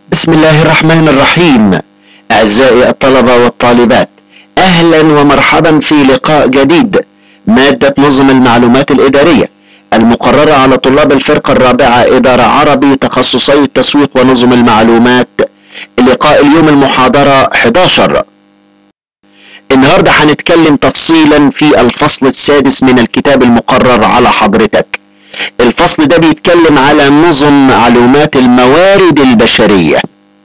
بسم الله الرحمن الرحيم أعزائي الطلبة والطالبات أهلا ومرحبا في لقاء جديد مادة نظم المعلومات الإدارية المقررة على طلاب الفرقة الرابعة إدارة عربي تخصصي التسويق ونظم المعلومات لقاء اليوم المحاضرة 11 النهاردة هنتكلم تفصيلا في الفصل السادس من الكتاب المقرر على حضرتك الفصل ده بيتكلم على نظم معلومات الموارد البشرية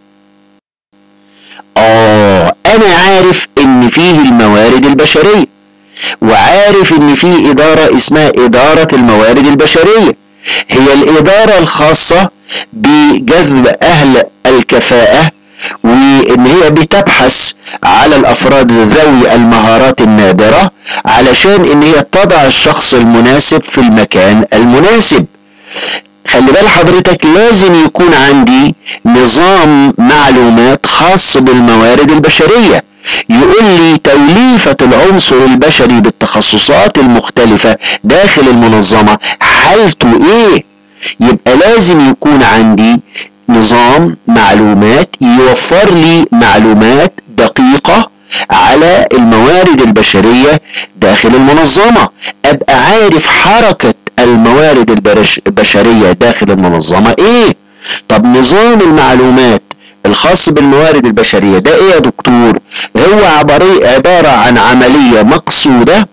اه انا عارف ان فيه الموارد البشرية وعارف ان في ادارة اسمها ادارة الموارد البشرية هي الادارة الخاصة بجذب اهل الكفاءة وان هي بتبحث على الافراد ذوي المهارات النادرة علشان ان هي تضع الشخص المناسب في المكان المناسب خلي بال حضرتك لازم يكون عندي نظام معلومات خاص بالموارد البشرية يقول لي توليفة العنصر البشري بالتخصصات المختلفة داخل المنظمة حالته ايه يبقى لازم يكون عندي نظام معلومات يوفر لي معلومات دقيقة على الموارد البشرية داخل المنظمة ابقى عارف حركة الموارد البشرية داخل المنظمة ايه طب نظام المعلومات الخاص بالموارد البشرية ده ايه يا دكتور هو عبارة عن عملية مقصودة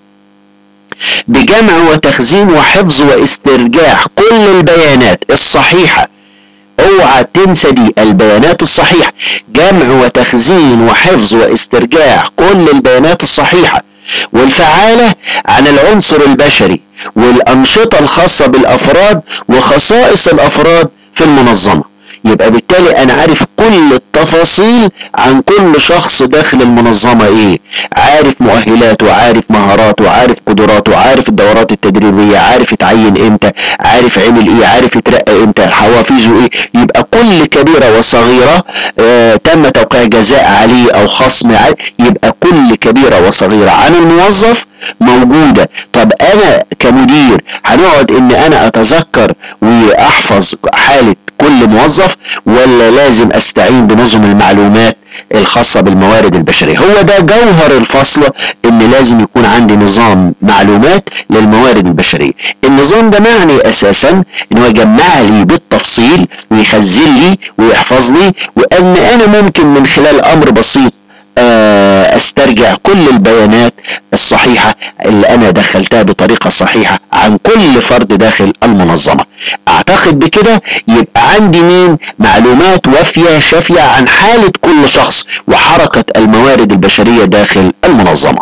بجمع وتخزين وحفظ واسترجاع كل البيانات الصحيحة اوعى تنسى دي البيانات الصحيحة جمع وتخزين وحفظ واسترجاع كل البيانات الصحيحة والفعالة عن العنصر البشري والأنشطة الخاصة بالأفراد وخصائص الأفراد في المنظمة يبقى بالتالي انا عارف كل التفاصيل عن كل شخص داخل المنظمة ايه عارف مؤهلاته عارف مهاراته عارف قدراته عارف الدورات التدريبية عارف يتعين امتى عارف عمل ايه عارف يترقى امتى حوافزه ايه يبقى كل كبيرة وصغيرة آه تم توقيع جزاء عليه او خصم عليه يبقى كل كبيرة وصغيرة عن الموظف موجودة طب انا كمدير هنقعد ان انا اتذكر واحفظ حالة كل موظف ولا لازم استعين بنظم المعلومات الخاصة بالموارد البشرية هو ده جوهر الفصل ان لازم يكون عندي نظام معلومات للموارد البشرية النظام ده معني اساسا ان هو يجمع لي بالتفصيل ويخزن لي ويحفظ لي وان انا ممكن من خلال امر بسيط استرجع كل البيانات الصحيحة اللي انا دخلتها بطريقة صحيحة عن كل فرد داخل المنظمة اعتقد بكده يبقى عندي مين معلومات وافية شافية عن حالة كل شخص وحركة الموارد البشرية داخل المنظمة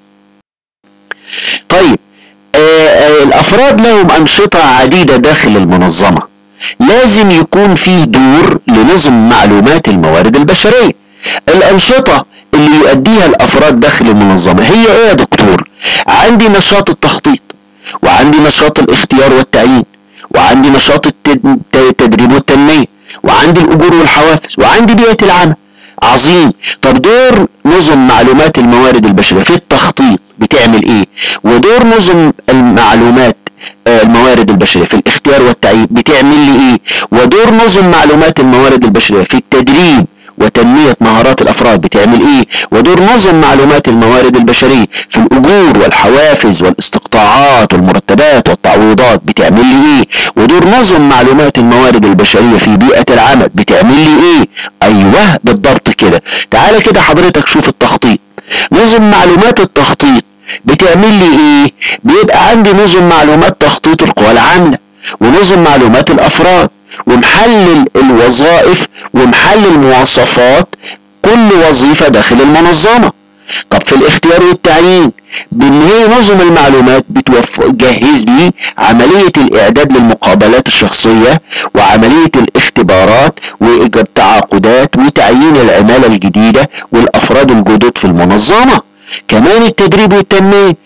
طيب آآ الافراد لهم انشطة عديدة داخل المنظمة لازم يكون فيه دور لنظم معلومات الموارد البشرية الانشطة اللي يؤديها الافراد داخل المنظمة هي ايه يا دكتور عندي نشاط التخطيط وعندي نشاط الاختيار والتعيين وعندي نشاط التدريب والتنمية وعندي الاجور والحوافز وعندي بيئة العمل عظيم طب دور نظم معلومات الموارد البشرية في التخطيط بتعمل ايه ودور نظم المعلومات الموارد البشرية في الاختيار والتعيين بتعمل لي ايه ودور نظم معلومات الموارد البشرية في التدريب وتنمية مهارات الأفراد بتعمل إيه ودور نظم معلومات الموارد البشرية في الأجور والحوافز والاستقطاعات والمرتبات والتعويضات بتعمل لي إيه ودور نظم معلومات الموارد البشرية في بيئة العمل بتعمل لي إيه أيوه بالضبط كده تعالى كده حضرتك شوف التخطيط نظم معلومات التخطيط بتعمل لي إيه بيبقى عندي نظم معلومات تخطيط القوى العاملة ونظم معلومات الأفراد ومحلل الوظائف ومحلل المواصفات كل وظيفة داخل المنظمة طب في الاختيار والتعيين بان هي نظم المعلومات بتجهز لي عملية الاعداد للمقابلات الشخصية وعملية الاختبارات واجراء التعاقدات وتعيين العمالة الجديدة والافراد الجدد في المنظمة كمان التدريب والتنمية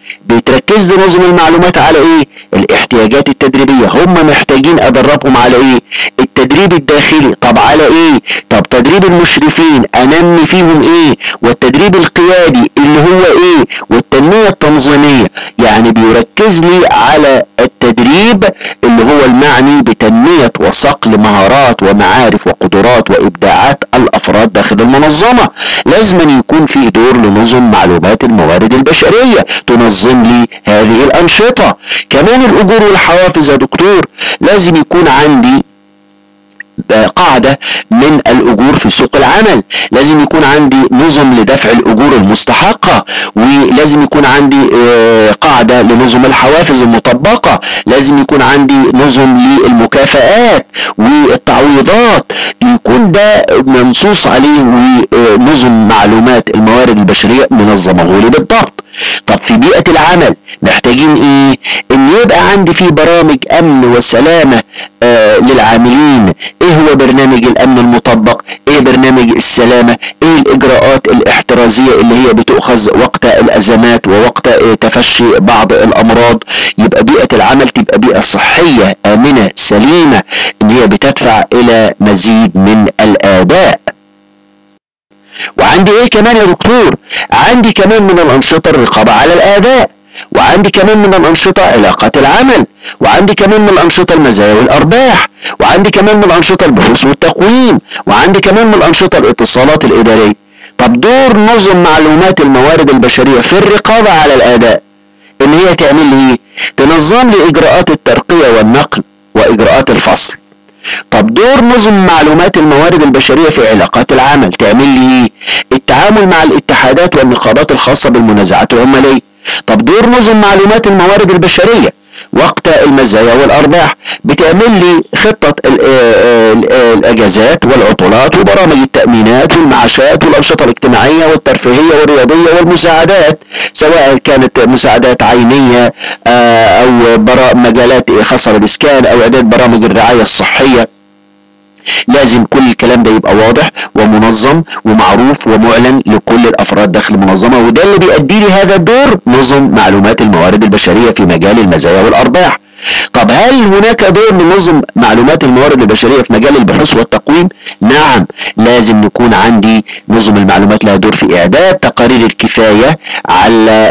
بتركز لي نظم المعلومات على ايه الاحتياجات التدريبية هم محتاجين ادربهم على ايه التدريب الداخلي طب على ايه طب تدريب المشرفين انمي فيهم ايه والتدريب القيادي اللي هو ايه والتنمية التنظيمية يعني بيركز لي على التدريب اللي هو المعني بتنمية وصقل مهارات ومعارف وقدرات وابداعات الافراد داخل المنظمة لازم يكون في دور لنظم معلومات الموارد البشرية تنظم لي هذه الانشطة كمان الاجور والحوافز يا دكتور لازم يكون عندي قاعدة من الأجور في سوق العمل لازم يكون عندي نظم لدفع الأجور المستحقة ولازم يكون عندي قاعدة لنظم الحوافز المطبقة لازم يكون عندي نظم للمكافآت والتعويضات يكون ده منصوص عليه ونظم معلومات الموارد البشرية منظمة لي بالضبط طب في بيئة العمل محتاجين ايه ان يبقى عندي في برامج امن وسلامة آه للعاملين ايه هو برنامج الامن المطبق ايه برنامج السلامة ايه الاجراءات الاحترازية اللي هي بتؤخذ وقت الازمات ووقت آه تفشي بعض الامراض يبقى بيئة العمل تبقى بيئة صحية امنة سليمة ان هي بتدفع الى مزيد من الاداء وعندي ايه كمان يا دكتور عندي كمان من الانشطة الرقابة على الاداء وعندي كمان من الانشطة علاقات العمل وعندي كمان من الانشطة المزايا والارباح وعندي كمان من الانشطة البحوث والتقويم وعندي كمان من الانشطة الاتصالات الادارية طب دور نظم معلومات الموارد البشرية في الرقابة على الاداء ان هي تعمل لي ايه تنظم لي اجراءات الترقية والنقل واجراءات الفصل طب دور نظم معلومات الموارد البشرية في علاقات العمل تعمل لي ايه التعامل مع الاتحادات والنقابات الخاصة بالمنازعات العمالية طب دور نظم معلومات الموارد البشرية وقت المزايا والارباح بتعمل لي خطة الاجازات والعطلات وبرامج التأمينات والمعاشات والانشطة الاجتماعية والترفيهية والرياضية والمساعدات سواء كانت مساعدات عينية او مجالات خاصة بالاسكان او اعداد برامج الرعاية الصحية لازم كل الكلام ده يبقى واضح ومنظم ومعروف ومعلن لكل الافراد داخل المنظمه وده اللي بيؤدي لي هذا الدور نظم معلومات الموارد البشريه في مجال المزايا والارباح طب هل هناك دور لنظم معلومات الموارد البشريه في مجال البحوث والتقويم نعم لازم يكون عندي نظم المعلومات لها دور في اعداد تقارير الكفايه على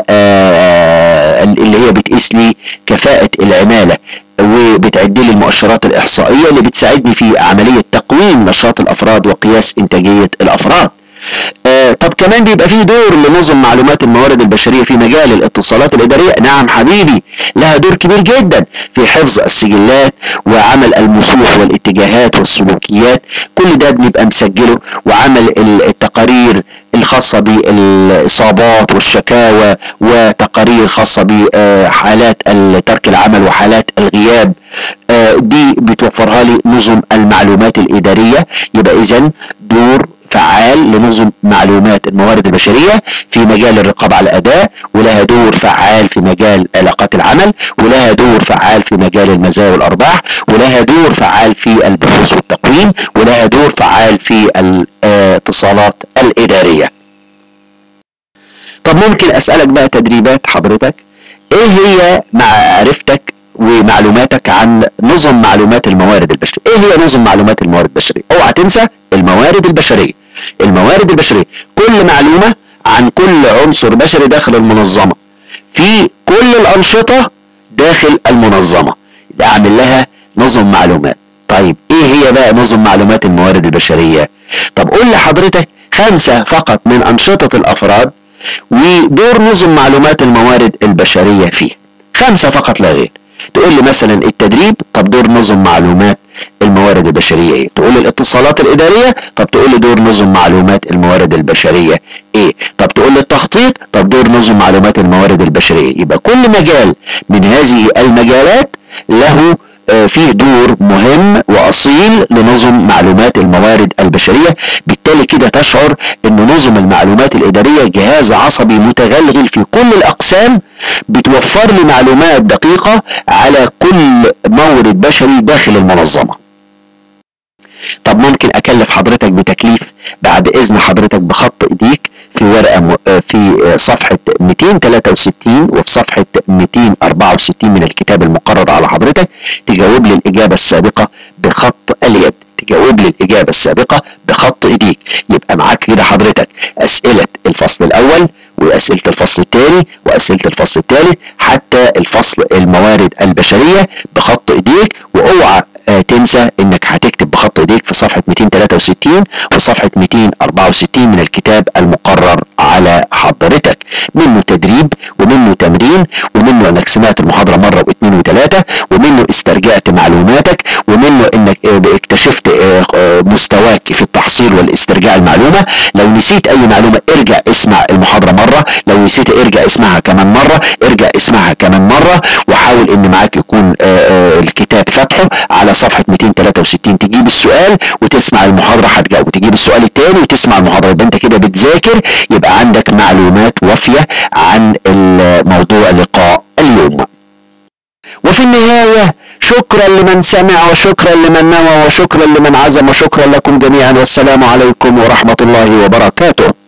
اللي هي بتقيس لي كفاءه العماله وبتعد لي المؤشرات الاحصائيه اللي بتساعدني في عمليه تقويم نشاط الافراد وقياس انتاجيه الافراد آه طب كمان بيبقى فيه دور لنظم معلومات الموارد البشريه في مجال الاتصالات الاداريه نعم حبيبي لها دور كبير جدا في حفظ السجلات وعمل المسوح والاتجاهات والسلوكيات كل ده بنبقى مسجله وعمل التقارير الخاصة بالإصابات والشكاوى وتقارير خاصة بحالات ترك العمل وحالات الغياب دي بتوفرها لي نظم المعلومات الإدارية يبقى إذن دور فعال لنظم معلومات الموارد البشرية في مجال الرقابة على الأداء ولها دور فعال في مجال علاقات العمل ولها دور فعال في مجال المزايا والأرباح ولها دور فعال في البحوث والتقويم ولها دور فعال في الاتصالات الإدارية طب ممكن أسألك بقى تدريبات حضرتك ايه هي معرفتك ومعلوماتك عن نظم معلومات الموارد البشرية ايه هي نظم معلومات الموارد البشرية اوعى تنسى الموارد البشرية الموارد البشرية كل معلومة عن كل عنصر بشري داخل المنظمة في كل الأنشطة داخل المنظمة ده اعمل لها نظم معلومات طيب ايه هي بقى نظم معلومات الموارد البشرية طب قول لي حضرتك خمسة فقط من أنشطة الأفراد ودور نظم معلومات الموارد البشرية فيه خمسة فقط لا غير تقول لي مثلا التدريب طب دور نظم معلومات الموارد البشرية ايه تقول لي الاتصالات الادارية طب تقول لي دور نظم معلومات الموارد البشرية ايه طب تقول لي التخطيط طب دور نظم معلومات الموارد البشرية يبقى كل مجال من هذه المجالات له فيه دور مهم واصيل لنظم معلومات الموارد البشريه بالتالي كده تشعر ان نظم المعلومات الاداريه جهاز عصبي متغلغل في كل الاقسام بتوفر لي معلومات دقيقه على كل مورد بشري داخل المنظمه طب ممكن اكلف حضرتك بتكليف بعد اذن حضرتك بخط ايديك في ورقة م... في صفحة 263 وفي صفحة 264 من الكتاب المقرر على حضرتك تجاوب لي الإجابة السابقة بخط اليد تجاوب لي الإجابة السابقة بخط إيديك يبقى معاك كده حضرتك أسئلة الفصل الأول وأسئلة الفصل الثاني وأسئلة الفصل الثالث حتى الفصل الموارد البشرية بخط إيديك وأوعى آه تنسى انك هتكتب بخط ايديك في صفحة 263 وصفحة 264 من الكتاب المقرر على حضرتك منه تدريب ومنه تمرين ومنه انك سمعت المحاضرة مرة واثنين وثلاثة ومنه استرجعت معلوماتك ومنه انك آه اكتشفت آه مستواك في التحصيل والاسترجاع المعلومة لو نسيت اي معلومة ارجع اسمع المحاضرة مرة لو نسيت ارجع اسمعها كمان مرة ارجع اسمعها كمان مرة وحاول ان معاك يكون الكتاب فتحه على صفحة 263 تجيب السؤال وتسمع المحاضرة هتجاوب تجيب السؤال التاني وتسمع المحاضرة يبقى انت كده بتذاكر يبقى عندك معلومات وافية عن الموضوع لقاء اليوم وفي النهاية شكرا لمن سمع وشكرا لمن نوى وشكرا لمن عزم وشكرا لكم جميعا والسلام عليكم ورحمة الله وبركاته